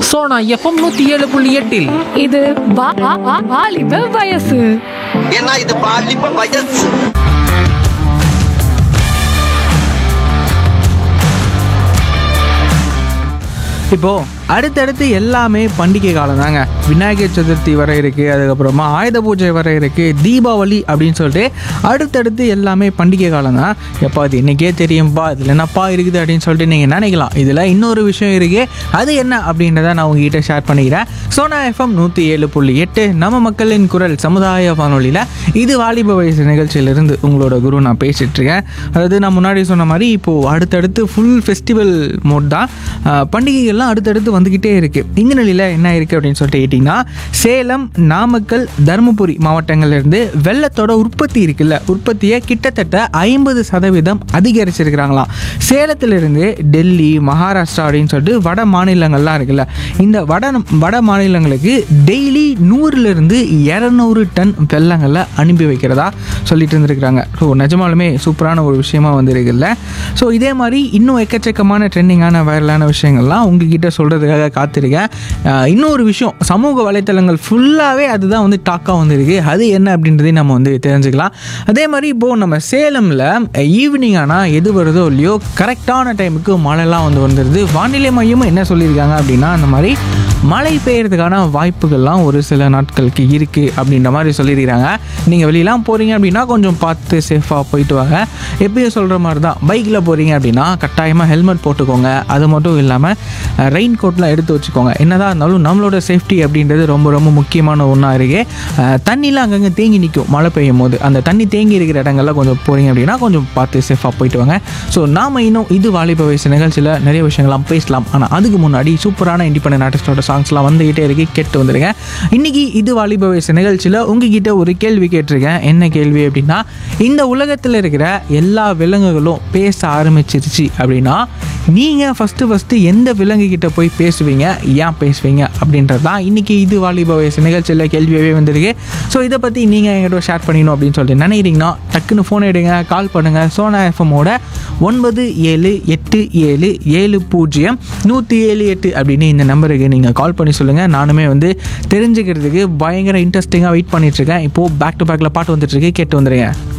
Sona FM நூத்தி ஏழு புள்ளி எட்டில் இது வா- வா- வா- வாலிப வயசு ஏன்னா இது பாலிப்ப வயசு இப்போ அடுத்தடுத்து எல்லாமே பண்டிகை காலம் தாங்க விநாயகர் சதுர்த்தி வர இருக்கு அதுக்கப்புறமா ஆயுத பூஜை வர இருக்கு தீபாவளி அப்படின்னு சொல்லிட்டு அடுத்தடுத்து எல்லாமே பண்டிகை காலம் தான் எப்போ அது இன்னைக்கே தெரியும்பா இதில் என்னப்பா இருக்குது அப்படின்னு சொல்லிட்டு நீங்கள் நினைக்கலாம் இதில் இன்னொரு விஷயம் இருக்கு அது என்ன அப்படின்றத நான் உங்ககிட்ட ஷேர் பண்ணிக்கிறேன் சோனா எஃப்எம் நூற்றி ஏழு புள்ளி எட்டு நம்ம மக்களின் குரல் சமுதாய வானொலியில் இது வாலிப வயசு நிகழ்ச்சியிலிருந்து உங்களோட குரு நான் பேசிட்டு இருக்கேன் அதாவது நான் முன்னாடி சொன்ன மாதிரி இப்போது அடுத்தடுத்து ஃபுல் ஃபெஸ்டிவல் மோட் தான் ஆஹ் பண்டிகைகள்லாம் அடுத்தடுத்து வந்துக்கிட்டே இருக்குது இந்த நிலையில் என்ன இருக்குது அப்படின்னு சொல்லிட்டு கேட்டிங்கன்னா சேலம் நாமக்கல் தருமபுரி மாவட்டங்கள்லேருந்து வெள்ளத்தோட உற்பத்தி இருக்குல்ல உற்பத்தியை கிட்டத்தட்ட ஐம்பது சதவீதம் அதிகரிச்சிருக்கிறாங்களாம் சேலத்திலிருந்து டெல்லி மகாராஷ்டிரா அப்படின்னு சொல்லிட்டு வட மாநிலங்கள்லாம் இருக்குல்ல இந்த வட வட மாநிலங்களுக்கு டெய்லி நூறுலேருந்து இரநூறு டன் வெள்ளங்களை அனுப்பி வைக்கிறதா சொல்லிட்டு இருந்திருக்கிறாங்க ஸோ நிஜமாலுமே சூப்பரான ஒரு விஷயமா வந்திருக்குல்ல ஸோ இதே மாதிரி இன்னும் எக்கச்சக்கமான ட்ரெண்டிங்கான வைரலான விஷயங்கள்லாம் உங்ககிட்ட சொல்கிறதுக்காக காத்திருக்கேன் அஹ் இன்னொரு விஷயம் சமூக வலைத்தளங்கள் ஃபுல்லாகவே அதுதான் வந்து டாக்காக வந்திருக்கு அது என்ன அப்படின்றதையும் நம்ம வந்து தெரிஞ்சுக்கலாம் அதே மாதிரி இப்போது நம்ம சேலமில் ஈவினிங் ஆனால் எது வருதோ இல்லையோ கரெக்டான டைமுக்கு மழைலாம் வந்து வந்துடுது வானிலை மையமும் என்ன சொல்லியிருக்காங்க அப்படின்னா அந்த மாதிரி மழை பெய்யறதுக்கான வாய்ப்புகள்லாம் ஒரு சில நாட்களுக்கு இருக்குது அப்படின்ற மாதிரி சொல்லியிருக்கிறாங்க நீங்கள் வெளியெல்லாம் போகிறீங்க அப்படின்னா கொஞ்சம் பார்த்து சேஃபாக போயிட்டு வாங்க எப்பயும் சொல்கிற மாதிரி தான் பைக்கில் போகிறீங்க அப்படின்னா கட்டாயமாக ஹெல்மெட் போட்டுக்கோங்க அது மட்டும் இல்லாமல் ரெயின் கோட்லாம் எடுத்து வச்சுக்கோங்க என்னதான் இருந்தாலும் நம்மளோட சேஃப்டி அப்படின்றது ரொம்ப ரொம்ப முக்கியமான ஒன்றா இருக்கு அஹ், தண்ணிலாம் அங்கங்கே தேங்கி நிற்கும் மழை பெய்யும் போது அந்த தண்ணி தேங்கி இருக்கிற இடங்கள்ல கொஞ்சம் போகிறீங்க அப்படின்னா கொஞ்சம் பார்த்து சேஃபாக போயிட்டு வாங்க ஸோ நாம் இன்னும் இது வாலிப வயசு நிகழ்ச்சியில் நிறைய விஷயங்கள்லாம் பேசலாம் ஆனால் அதுக்கு முன்னாடி சூப்பரான இண்டிபெண்டன்ட் ஆர்டிஸ்டோட சாங்ஸ்லாம் வந்துகிட்டே இருக்கு கேட்டு வந்துருங்க இன்னைக்கு இது வாலிப வயசு நிகழ்ச்சியில் உங்ககிட்ட ஒரு கேள்வி கேட்டிருக்கேன் என்ன கேள்வி அப்படின்னா இந்த உலகத்தில் இருக்கிற எல்லா விலங்குகளும் பேச ஆரம்பிச்சிருச்சு அப்படின்னா நீங்கள் ஃபஸ்ட்டு ஃபஸ்ட்டு எந்த விலங்கு கிட்ட போய் பேசுவீங்க ஏன் பேசுவீங்க அப்படின்றது தான் இன்றைக்கி இது வாலிப வயசு நிகழ்ச்சியில் கேள்வியாகவே வந்திருக்கு ஸோ இதை பற்றி நீங்கள் என்கிட்ட ஷேர் பண்ணிக்கணும் அப்படின்னு சொல்லிட்டு நினைக்கிறீங்கன்னா டக்குன்னு ஃபோன் எடுங்க கால் பண்ணுங்கள் சோனா எஃப்எம்மோட ஒன்பது ஏழு எட்டு ஏழு ஏழு பூஜ்ஜியம் நூற்றி ஏழு எட்டு அப்படின்னு இந்த நம்பருக்கு நீங்கள் கால் பண்ணி சொல்லுங்கள் நானுமே வந்து தெரிஞ்சுக்கிறதுக்கு பயங்கர இன்ட்ரெஸ்டிங்காக வெயிட் பண்ணிகிட்ருக்கேன் இப்போது பேக் டு பேக்கில் பாட்டு வந்துட்டுருக்கு கேட்டு வந்துடுங்க